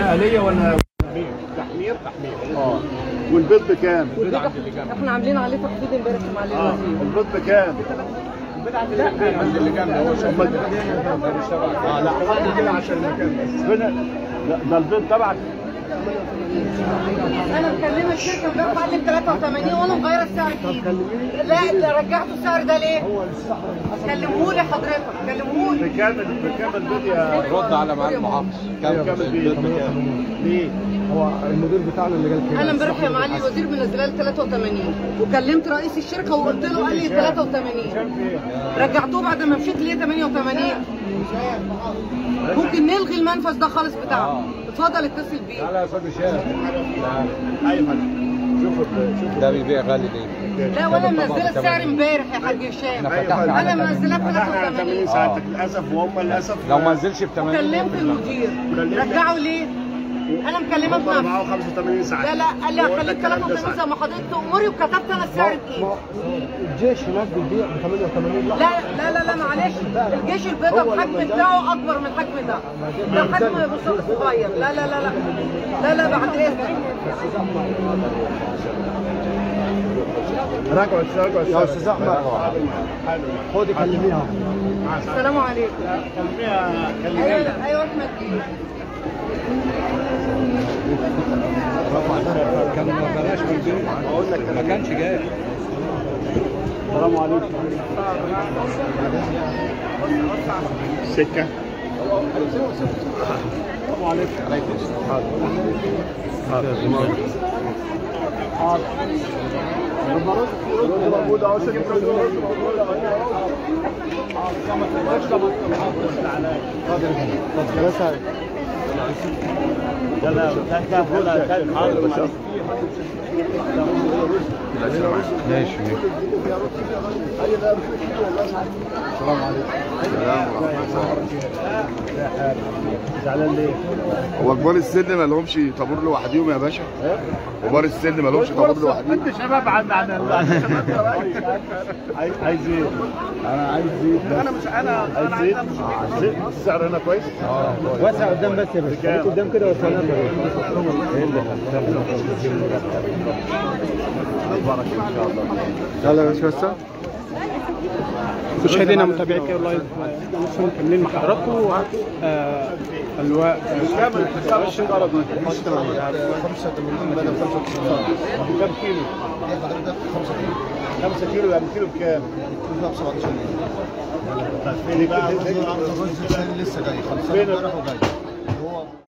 آلية ولا تحمير تحمير اه والبيض بكام؟ البيض عند اللي جنبي احنا عاملين عليه تخفيض امبارح مع اه الوزير البيض بكام؟ عند اللي جنبي هو شغال اه لا حط كده عشان المكان بس هنا ده- ده البيض تبعك انا مكلمه الشركه امبارح قال لي 83 وانا مغيره السعر فيه لا ده رجعتوا السعر ده ليه؟ كلمهولي حضرتك كلمهولي بكام بكام البيض يا رد على معالي المحافظ بكام البيض بكام؟ ليه؟ هو المدير بتاعنا اللي قال كده انا امبارح يا معالي الوزير منزلها لي 83 وكلمت رئيس الشركه وقلت له قال لي 83 رجعتوه بعد ما مشيت ليه 88 ممكن نلغي المنفذ ده خالص بتاعه اتفضل اتصل بيه تعالى يا استاذ هشام ايوه شوف شوف ده بيبيع غالي ليه؟ لا وانا منزله السعر امبارح يا حاج هشام فتحنا انا منزلاه ب فتحنا 80 83 ساعتك للاسف وهم للاسف لو ما نزلش ب 80 كلمت المدير رجعوا ليه؟ انا مكلمه هم بنفسي معاه 85 ساعه لا لا قال لي هخليك 83 زي ما حضرتك تأمري وكتبت انا السعر بايه الجيش هناك بيبيع ب 88 لا لا لا لا معلش الجيش البيضاء الحجم بتاعه اكبر من الحجم ده ده حجم بصوت صغير لا لا لا لا لا لا بعد اذنك راجعوا راجعوا يا استاذ احمد خدي كلميها السلام عليكم كلميها كلميها ايوه ايوه احمد بيه كان ما بلاش من ما كانش جاي السلام عليكم سكة السلام عليكم موجود اهو سكة موجود ثلاثة لا لا لا ماشي زعلان ليه؟ هو كبار السن ما لهمش طابور لوحديهم يا باشا كبار السن ما لهمش طابور لوحديهم انت شباب عن عن عايز عايز ايه؟ انا عايز زيت انا مش انا عايز زيت زيت السعر هنا كويس؟ واسع قدام بس يا باشا خليك قدام كده واسع يلا يا باشا مشاهدينا متابعي كير لايف لسه مكملين مع حضراتكم آه، اللواء كام كام الشجره دي؟ 85 بدل 95 كام كيلو؟ 5 كيلو يعني كيلو بكام؟ 17 فين بقى؟ لسه جاي فين امبارح وجاي